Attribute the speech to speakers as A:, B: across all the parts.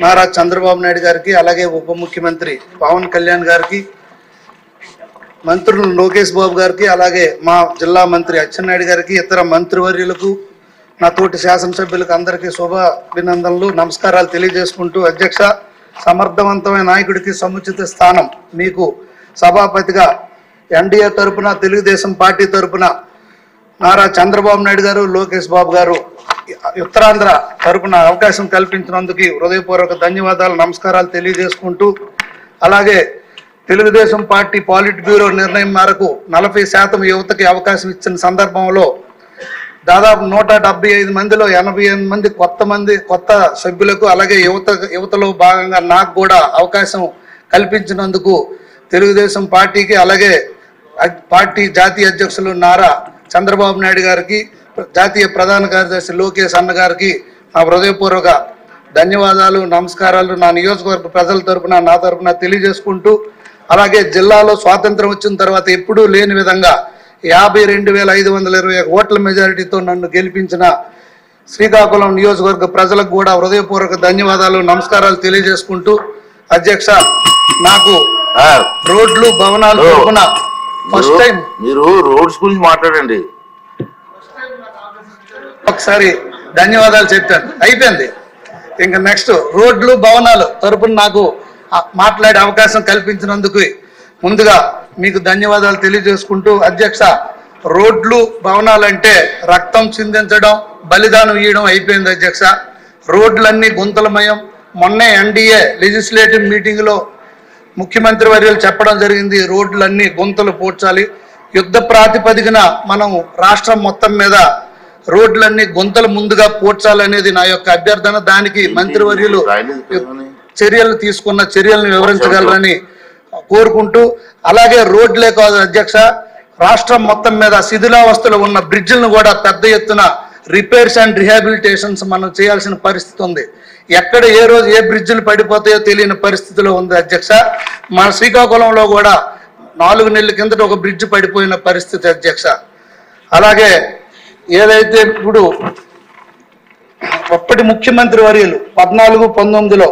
A: నారా చంద్రబాబు నాయుడు గారికి అలాగే ఉప ముఖ్యమంత్రి పవన్ కళ్యాణ్ గారికి మంత్రులు లోకేష్ బాబు గారికి అలాగే మా జిల్లా మంత్రి అచ్చెన్నాయుడు గారికి ఇతర మంత్రివర్యులకు నా తోటి శాసనసభ్యులకు అందరికీ శుభాభినందనలు నమస్కారాలు తెలియజేసుకుంటూ అధ్యక్ష సమర్థవంతమైన నాయకుడికి సముచిత స్థానం మీకు సభాపతిగా ఎన్డీఏ తరపున తెలుగుదేశం పార్టీ తరపున నారా చంద్రబాబు నాయుడు గారు లోకేష్ బాబు గారు ఉత్తరాంధ్ర తరపున అవకాశం కల్పించినందుకు హృదయపూర్వక ధన్యవాదాలు నమస్కారాలు తెలియజేసుకుంటూ అలాగే తెలుగుదేశం పార్టీ పాలిట్ బ్యూరో నిర్ణయం మేరకు నలభై శాతం యువతకి అవకాశం ఇచ్చిన సందర్భంలో దాదాపు నూట డెబ్బై ఐదు మందిలో ఎనభై ఎనిమిది మంది కొత్త మంది కొత్త సభ్యులకు అలాగే యువత యువతలో భాగంగా నాకు కూడా అవకాశం కల్పించినందుకు తెలుగుదేశం పార్టీకి అలాగే అ- పార్టీ జాతీయ అధ్యక్షులు నారా చంద్రబాబు నాయుడు గారికి జాతీయ ప్రధాన కార్యదర్శి లోకేష్ అన్న గారికి నా హృదయపూర్వక ధన్యవాదాలు నమస్కారాలు నా నియోజకవర్గ ప్రజల తరపున నా తరపున తెలియజేసుకుంటూ అలాగే జిల్లాలో స్వాతంత్రం వచ్చిన తర్వాత ఎప్పుడూ లేని విధంగా యాభై రెండు వేల ఐదు వందల ఇరవై ఒక ఓట్ల మెజారిటీతో నన్ను గెలిపించిన శ్రీకాకుళం నియోజకవర్గ ప్రజలకు కూడా హృదయపూర్వక ధన్యవాదాలు నమస్కారాలు తెలియజేసుకుంటూ అధ్యక్ష నాకు
B: సార్
A: రోడ్లు భవనాలు
B: ఓ.
A: తరపున ఫస్ట్
B: మీరు-
A: టైం
B: మీరు రోడ్స్ గురించి మాట్లాడండి
A: ఒకసారి ధన్యవాదాలు చెప్పాను అయిపోయింది ఇంకా నెక్స్ట్ రోడ్లు భవనాలు తరపున నాకు ఆ మాట్లాడే అవకాశం కల్పించినందుకు ముందుగా మీకు ధన్యవాదాలు తెలియజేసుకుంటూ అధ్యక్ష రోడ్లు భవనాలు అంటే రక్తం చిందించడం బలిదానం ఇవ్వడం అయిపోయింది అధ్యక్ష రోడ్లన్నీ గుంతలమయం మొన్నే ఎన్డీఏ లెజిస్లేటివ్ మీటింగ్లో ముఖ్యమంత్రి వర్యులు చెప్పడం జరిగింది రోడ్లన్నీ గుంతలు పూడ్చాలి యుద్ధ ప్రాతిపదికన మనం రాష్ట్రం మొత్తం మీద రోడ్లన్నీ గుంతలు ముందుగా పూడ్చాలనేది నా యొక్క అభ్యర్థన దానికి మంత్రివర్యులు
B: రాయలేదు పేరుని.
A: చర్యలు తీసుకున్న చర్యలను వివరించగలరని కోరుకుంటూ అలాగే రోడ్లే కాదు అధ్యక్ష రాష్ట్రం మొత్తం మీద శిథిలావస్థలో ఉన్న బ్రిడ్జిలను కూడా పెద్ద ఎత్తున రిపేర్స్ అండ్ రిహాబిలిటేషన్స్ మనం చేయాల్సిన పరిస్థితి ఉంది ఎక్కడ ఏ రోజు ఏ బ్రిడ్జిలు పడిపోతాయో తెలియని పరిస్థితిలో ఉంది అధ్యక్ష మన శ్రీకాకుళంలో కూడా నాలుగు నెలల కిందట ఒక బ్రిడ్జ్ పడిపోయిన పరిస్థితి అధ్యక్ష అలాగే ఏదైతే ఇప్పుడు అప్పటి ముఖ్యమంత్రి వర్యులు పద్నాలుగు పంతొమ్మిదిలో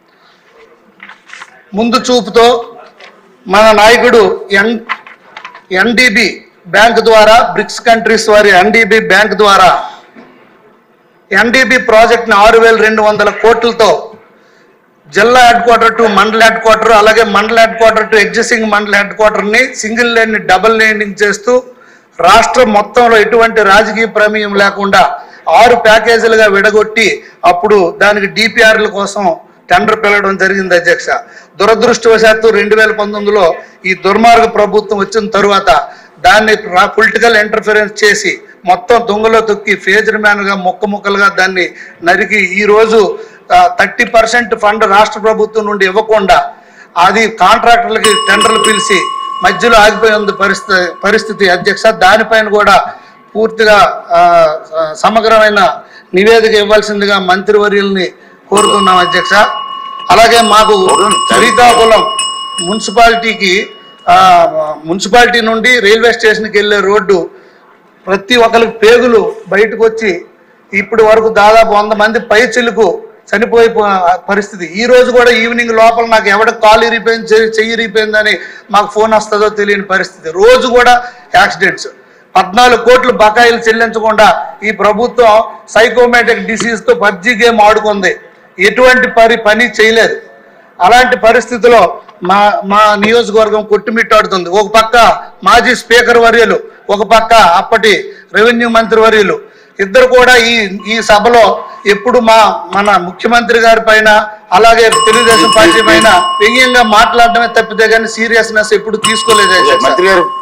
A: ముందు చూపుతో మన నాయకుడు ఎన్ ఎన్డిబి బ్యాంక్ ద్వారా బ్రిక్స్ కంట్రీస్ వారి ఎన్డిబి బ్యాంక్ ద్వారా ఎన్డిబి ప్రాజెక్ట్ని ఆరు వేల రెండు వందల కోట్లతో జిల్లా హెడ్ క్వార్టర్ టు మండల హెడ్ క్వార్టర్ అలాగే మండల హెడ్ క్వార్టర్ టు ఎగ్జిస్టింగ్ మండల హెడ్ క్వార్టర్ని సింగిల్ లేన్ ని డబుల్ లేనింగ్ చేస్తూ రాష్ట్రం మొత్తంలో ఎటువంటి రాజకీయ ప్రమేయం లేకుండా ఆరు ప్యాకేజీలుగా విడగొట్టి అప్పుడు దానికి డిపిఆర్ల కోసం టెండర్ పిలవడం జరిగింది అధ్యక్ష దురదృష్టవశాత్తు రెండు వేల పంతొమ్మిదిలో ఈ దుర్మార్గ ప్రభుత్వం వచ్చిన తరువాత దాన్ని పొలిటికల్ ఇంటర్ఫిరెన్స్ చేసి మొత్తం దొంగలో తొక్కి ఫేజ్డ్ మ్యాన్గా ముక్క ముక్కలుగా దాన్ని నరికి ఈ రోజు థర్టీ పర్సెంట్ ఫండ్ రాష్ట్ర ప్రభుత్వం నుండి ఇవ్వకుండా అది కాంట్రాక్టర్లకి టెండర్లు పిలిచి మధ్యలో ఆగిపోయి ఉంది పరిస్థితి పరిస్థితి అధ్యక్ష దానిపైన కూడా పూర్తిగా ఆ, ఆ, సమగ్రమైన నివేదిక ఇవ్వాల్సిందిగా మంత్రివర్యుల్ని కోరుతున్నాం అధ్యక్ష అలాగే మాకు శ్రీకాకుళం మున్సిపాలిటీకి ఆ, మున్సిపాలిటీ నుండి రైల్వే స్టేషన్కి వెళ్ళే రోడ్డు ప్రతి ఒక్కరికి పేగులు బయటకు వచ్చి ఇప్పటి వరకు దాదాపు వంద మంది పై చిలుకు చనిపోయే ప- పరిస్థితి ఈ రోజు కూడా ఈవినింగ్ లోపల నాకు ఎవడ కాలు ఇరిపోయింది చెయ్యి- చెయ్యి ఇరిపోయిందని మాకు ఫోన్ వస్తుందో తెలియని పరిస్థితి రోజు కూడా యాక్సిడెంట్స్ పద్నాలుగు కోట్లు బకాయిలు చెల్లించకుండా ఈ ప్రభుత్వం సైకోమేటిక్ డిసీజ్ తో పబ్జీ గేమ్ ఆడుకుంది ఎటువంటి పని పని చేయలేదు అలాంటి పరిస్థితిలో మా మా నియోజకవర్గం కొట్టుమిట్టాడుతుంది ఒక పక్క మాజీ స్పీకర్ వర్యులు ఒక పక్క అప్పటి రెవెన్యూ మంత్రి వర్యులు ఇద్దరు కూడా ఈ ఈ సభలో ఎప్పుడు మా మన ముఖ్యమంత్రి గారి పైన అలాగే తెలుగుదేశం పార్టీ పైన వ్యంగ్యంగా మాట్లాడడమే తప్పితే కానీ సీరియస్నెస్ ఎప్పుడు తీసుకోలేదు అధ్యక్ష.
B: మంత్రి గారు